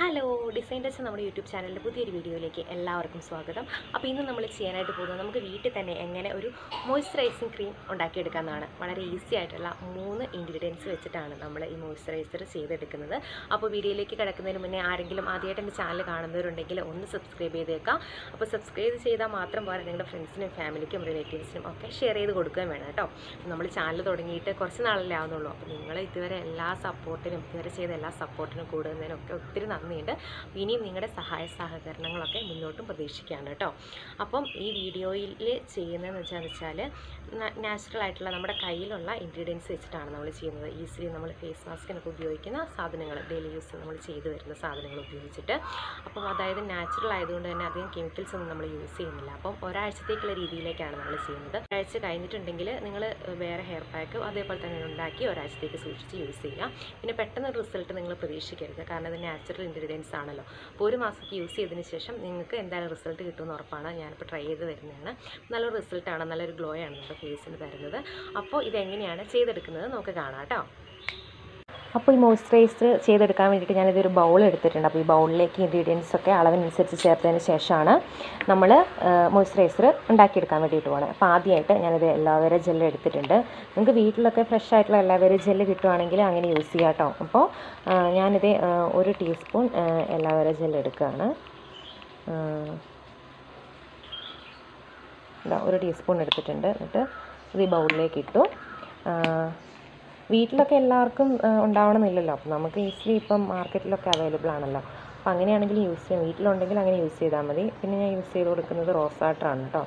hello design touch നമ്മുടെ YouTube ചാനലിൻ്റെ പുതിയൊരു വീഡിയോയിലേക്ക് എല്ലാവർക്കും സ്വാഗതം അപ്പോൾ ഇന്ന് നമ്മൾ ചെയ്യാനായിട്ട് പോകുന്നത് നമുക്ക് വീട്ടിൽ തന്നെ എങ്ങനെ ഒരു മോയ്സ്ചറൈസിങ് ക്രീം ഉണ്ടാക്കിയെടുക്കാമെന്നാണ് വളരെ ഈസി ആയിട്ടുള്ള മൂന്ന് ഇൻഗ്രീഡിയൻസ് വെച്ചിട്ടാണ് നമ്മൾ ഈ മോയ്സ്ചറൈസർ ചെയ്തെടുക്കുന്നത് അപ്പോൾ വീഡിയോയിലേക്ക് കിടക്കുന്നതിന് മുന്നേ ആരെങ്കിലും ആദ്യമായിട്ട് എൻ്റെ ചാനൽ കാണുന്നവരുണ്ടെങ്കിൽ ഒന്ന് സബ്സ്ക്രൈബ് ചെയ്തേക്കാം അപ്പോൾ സബ്സ്ക്രൈബ് ചെയ്താൽ മാത്രം പോരാ നിങ്ങളുടെ ഫ്രണ്ട്സിനും ഫാമിലിക്കും റിലേറ്റീവ്സിനും ഒക്കെ ഷെയർ ചെയ്ത് കൊടുക്കുകയും വേണം കേട്ടോ നമ്മൾ ചാനൽ തുടങ്ങിയിട്ട് കുറച്ച് നാളല്ലേ ആവുന്നുള്ളൂ അപ്പോൾ നിങ്ങൾ ഇതുവരെ എല്ലാ സപ്പോർട്ടിനും ഇതുവരെ ചെയ്ത എല്ലാ സപ്പോർട്ടിനും കൂടുന്നതിനും ഒക്കെ ഒത്തിരി നന്ദിയുണ്ട് ഇനിയും നിങ്ങളുടെ സഹായ സഹകരണങ്ങളൊക്കെ മുന്നോട്ടും പ്രതീക്ഷിക്കുകയാണ് കേട്ടോ അപ്പം ഈ വീഡിയോയിൽ ചെയ്യുന്നതെന്ന് വെച്ചാൽ വെച്ചാൽ നാച്ചുറൽ ആയിട്ടുള്ള നമ്മുടെ കയ്യിലുള്ള ഇൻഗ്രീഡിയൻസ് വെച്ചിട്ടാണ് നമ്മൾ ചെയ്യുന്നത് ഈസിലി നമ്മൾ ഫേസ് മാസ്കിനൊക്കെ ഉപയോഗിക്കുന്ന സാധനങ്ങൾ ഡെയിലി യൂസ് നമ്മൾ ചെയ്തു വരുന്ന സാധനങ്ങൾ ഉപയോഗിച്ചിട്ട് അപ്പം അതായത് നാച്ചുറൽ ആയതുകൊണ്ട് തന്നെ അധികം കെമിക്കൽസ് ഒന്നും നമ്മൾ യൂസ് ചെയ്യുന്നില്ല അപ്പം ഒരാഴ്ചത്തേക്കുള്ള രീതിയിലേക്കാണ് നമ്മൾ ചെയ്യുന്നത് ഒരാഴ്ച കഴിഞ്ഞിട്ടുണ്ടെങ്കിൽ നിങ്ങൾ വേറെ ഹെയർ പാക്ക് അതേപോലെ തന്നെ ഉണ്ടാക്കി ഒരാഴ്ചത്തേക്ക് സൂക്ഷിച്ച് യൂസ് ചെയ്യുക പിന്നെ പെട്ടെന്ന് റിസൾട്ട് നിങ്ങൾ പ്രതീക്ഷിക്കരുത് കാരണം ഇത് നാച്ചുറൽ ഇൻഗ്രീഡിയൻസ് ആണല്ലോ അപ്പോൾ ഒരു മാസത്തേക്ക് യൂസ് ചെയ്തതിന് ശേഷം നിങ്ങൾക്ക് എന്തായാലും റിസൾട്ട് കിട്ടുമെന്ന് ഉറപ്പാണ് ഞാനിപ്പോൾ ട്രൈ ചെയ്ത് വരുന്നതാണ് നല്ലൊരു റിസൾട്ടാണ് നല്ലൊരു ഗ്ലോ ആണ് നമ്മുടെ ഫേസിന് തരുന്നത് അപ്പോൾ ഇതെങ്ങനെയാണ് ചെയ്തെടുക്കുന്നത് നമുക്ക് കാണാം കേട്ടോ അപ്പോൾ ഈ മോയ്സ്ചറൈസർ ചെയ്തെടുക്കാൻ വേണ്ടിയിട്ട് ഞാനിതൊരു ബൗൾ എടുത്തിട്ടുണ്ട് അപ്പോൾ ഈ ബൗളിലേക്ക് ഇൻഗ്രീഡിയൻസ് ഒക്കെ അളവിനനുസരിച്ച് ചേർത്തതിന് ശേഷമാണ് നമ്മൾ മോയ്സ്ചറൈസർ ഉണ്ടാക്കിയെടുക്കാൻ വേണ്ടിയിട്ട് പോകുന്നത് അപ്പോൾ ആദ്യമായിട്ട് ഞാനിത് എല്ലാവരെ ജെല്ല് എടുത്തിട്ടുണ്ട് നിങ്ങൾക്ക് വീട്ടിലൊക്കെ ഫ്രഷ് ആയിട്ടുള്ള എല്ലാവരെ ജെല്ല് കിട്ടുവാണെങ്കിൽ അങ്ങനെ യൂസ് ചെയ്യാം കേട്ടോ അപ്പോൾ ആ, ഞാനിത് ആ, ഒരു ടീസ്പൂൺ എല്ലാവരെ ജെല്ല് എടുക്കുകയാണ് ആ, ഇതാ ഒരു ടീസ്പൂൺ എടുത്തിട്ടുണ്ട് എന്നിട്ട് ഇത് ഈ ബൗളിലേക്ക് ഇട്ടു ആ, വീട്ടിലൊക്കെ എല്ലാവർക്കും ആ, ഉണ്ടാവണമെന്നില്ലല്ലോ അപ്പം നമുക്ക് ഈസിലി ഇപ്പം മാർക്കറ്റിലൊക്കെ അവൈലബിൾ ആണല്ലോ അപ്പം അങ്ങനെയാണെങ്കിൽ യൂസ് ചെയ്യാം വീട്ടിലുണ്ടെങ്കിൽ അങ്ങനെ യൂസ് ചെയ്താൽ മതി പിന്നെ ഞാൻ യൂസ് ചെയ്ത് കൊടുക്കുന്നത് റോസ് വാട്ടറാണ് കേട്ടോ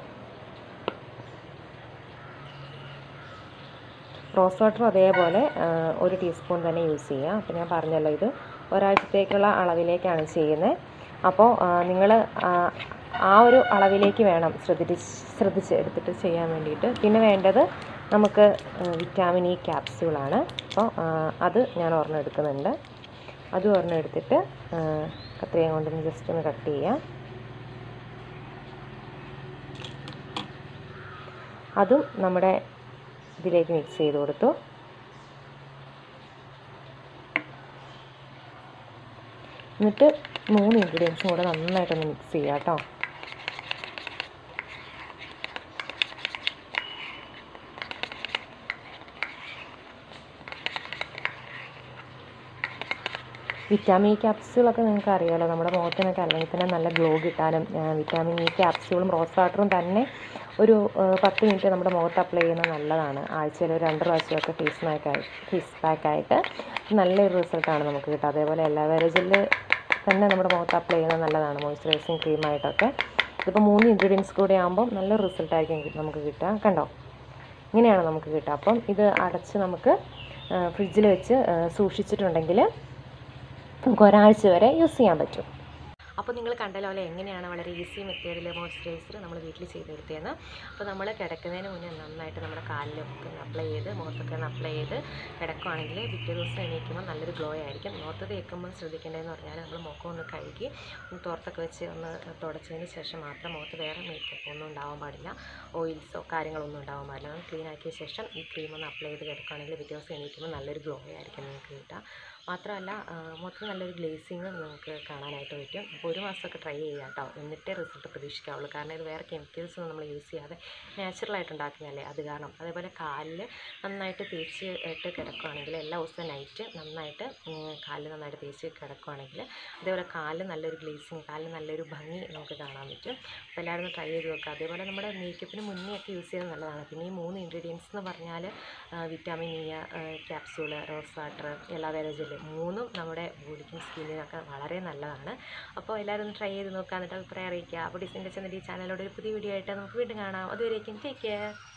റോസ് വാട്ടറും അതേപോലെ ആ, ഒരു ടീസ്പൂൺ തന്നെ യൂസ് ചെയ്യുക അപ്പോൾ ഞാൻ പറഞ്ഞല്ലോ ഇത് ഒരാഴ്ചത്തേക്കുള്ള അളവിലേക്കാണ് ചെയ്യുന്നത് അപ്പോൾ നിങ്ങൾ ആ ഒരു അളവിലേക്ക് വേണം ശ്രദ്ധിച്ച് ശ്രദ്ധിച്ച് എടുത്തിട്ട് ചെയ്യാൻ വേണ്ടിയിട്ട് പിന്നെ വേണ്ടത് നമുക്ക് വിറ്റാമിൻ ഇ ക്യാപ്സ്യൂളാണ് അപ്പോൾ ആ, അത് ഞാൻ ഒരെണ്ണം എടുക്കുന്നുണ്ട് അതും ഒരെണ്ണം എടുത്തിട്ട് ആ, കത്രിക കൊണ്ടൊന്ന് ജസ്റ്റ് ഒന്ന് കട്ട് ചെയ്യാം അതും നമ്മുടെ ഇതിലേക്ക് മിക്സ് ചെയ്ത് കൊടുത്തു എന്നിട്ട് മൂന്ന് ഇൻഗ്രീഡിയൻസും കൂടെ നന്നായിട്ടൊന്ന് മിക്സ് ചെയ്യാം കേട്ടോ വിറ്റാമിൻ ഇ ക്യാപ്സ്യൂളൊക്കെ നിങ്ങൾക്ക് അറിയാമല്ലോ നമ്മുടെ മുഖത്തിനൊക്കെ അല്ലെങ്കിൽ തന്നെ നല്ല ഗ്ലോ കിട്ടാനും ആ, വിറ്റാമിൻ ഇ ക്യാപ്സ്യൂളും റോസ് വാട്ടറും തന്നെ ഒരു ആ, പത്ത് മിനിറ്റ് നമ്മുടെ മുഖത്ത് അപ്ലൈ ചെയ്യുന്നത് നല്ലതാണ് ആഴ്ചയിൽ ഒരു രണ്ട് പ്രാവശ്യമൊക്കെ ഫേസ് പാക്കായി ഫേസ് പാക്കായിട്ട് നല്ലൊരു റിസൾട്ടാണ് നമുക്ക് കിട്ടുക അതേപോലെ എല്ലാവരും ജെല്ല് തന്നെ നമ്മുടെ മുഖത്ത് അപ്ലൈ ചെയ്യുന്നത് നല്ലതാണ് മോയ്സ്ചറൈസിങ് ക്രീമായിട്ടൊക്കെ ഇതിപ്പോൾ മൂന്ന് ഇൻഗ്രീഡിയൻസ് കൂടെ ആകുമ്പോൾ നല്ലൊരു റിസൾട്ടായിരിക്കും നമുക്ക് കിട്ടുക കണ്ടോ ഇങ്ങനെയാണ് നമുക്ക് കിട്ടുക അപ്പം ഇത് അടച്ച് നമുക്ക് ഫ്രിഡ്ജിൽ വെച്ച് ആ, സൂക്ഷിച്ചിട്ടുണ്ടെങ്കിൽ നമുക്ക് ഒരാഴ്ച വരെ യൂസ് ചെയ്യാൻ പറ്റും അപ്പോൾ നിങ്ങൾ കണ്ടല്ലോ അല്ലേ എങ്ങനെയാണ് വളരെ ഈസി മെത്തേഡിൽ മോയ്സ്ചറൈസർ നമ്മൾ വീട്ടിൽ ചെയ്തെടുത്തതെന്ന് അപ്പോൾ നമ്മൾ കിടക്കുന്നതിന് മുന്നേ നന്നായിട്ട് നമ്മുടെ കാലിലൊക്കെ ഒന്ന് അപ്ലൈ ചെയ്ത് മുഖത്തൊക്കെ ഒന്ന് അപ്ലൈ ചെയ്ത് കിടക്കുവാണെങ്കിൽ പിറ്റേ ദിവസം എണീക്കുമ്പോൾ നല്ലൊരു ഗ്ലോ ആയിരിക്കും മുഖത്ത് തേക്കുമ്പോൾ ശ്രദ്ധിക്കേണ്ടതെന്ന് പറഞ്ഞാൽ നമ്മൾ മുഖം ഒന്ന് കഴുകി ഒന്ന് തോർത്തൊക്കെ വെച്ച് ഒന്ന് തുടച്ചതിന് ശേഷം മാത്രം മുഖത്ത് വേറെ മേക്കപ്പ് ഒന്നും ഉണ്ടാവാൻ പാടില്ല ഓയിൽസോ കാര്യങ്ങളൊന്നും ഉണ്ടാവാൻ പാടില്ല ഒന്ന് ക്ലീൻ ആക്കിയ ശേഷം ഈ ക്രീം ഒന്ന് അപ്ലൈ ചെയ്ത് കിടക്കുകയാണെങ്കിൽ പിറ്റേ ദിവസം എണീക്കുമ്പോൾ നല്ലൊരു ഗ്ലോ ആയിരിക്കും നിങ്ങൾക്ക് കിട്ടുക മാത്രമല്ല ആ, മൊത്തം നല്ലൊരു ഗ്ലേസിങ് നിങ്ങൾക്ക് കാണാനായിട്ട് പറ്റും അപ്പോൾ ഒരു മാസമൊക്കെ ട്രൈ ചെയ്യുക കേട്ടോ എന്നിട്ടേ റിസൾട്ട് പ്രതീക്ഷിക്കാവുള്ളൂ കാരണം ഇത് വേറെ കെമിക്കൽസ് ഒന്നും നമ്മൾ യൂസ് ചെയ്യാതെ നാച്ചുറലായിട്ട് ഉണ്ടാക്കുന്നതല്ലേ അത് കാരണം അതേപോലെ കാലിൽ നന്നായിട്ട് തേച്ച് ഇട്ട് കിടക്കുകയാണെങ്കിൽ എല്ലാ ദിവസവും നൈറ്റ് നന്നായിട്ട് കാലിൽ നന്നായിട്ട് തേച്ച് കിടക്കുകയാണെങ്കിൽ അതേപോലെ കാലിൽ നല്ലൊരു ഗ്ലേസിങ് കാലിൽ നല്ലൊരു ഭംഗി നമുക്ക് കാണാൻ പറ്റും അപ്പോൾ എല്ലാവരും ഒന്ന് ട്രൈ ചെയ്ത് നോക്കുക അതേപോലെ നമ്മുടെ മേക്കപ്പിന് മുന്നേ ഒക്കെ യൂസ് ചെയ്യുന്നത് നല്ലതാണ് പിന്നെ ഈ മൂന്ന് ഇൻഗ്രീഡിയൻസ് എന്ന് പറഞ്ഞാൽ vitamin E capsule rose water aloe vera gel മൂന്നും നമ്മുടെ ബോഡിക്കും സ്കിന്നിനൊക്കെ വളരെ നല്ലതാണ് അപ്പോൾ എല്ലാവരും ഒന്ന് ട്രൈ ചെയ്ത് നോക്കുക എന്നിട്ട് അഭിപ്രായം അറിയിക്കുക അപ്പോൾ ഡിസിൻ്റെ ചെന്നിട്ട് ഈ ചാനലോട് ഒരു പുതിയ വീഡിയോ ആയിട്ട് നമുക്ക് വീണ്ടും കാണാം അതുവരേക്കും ടേക്ക് കെയർ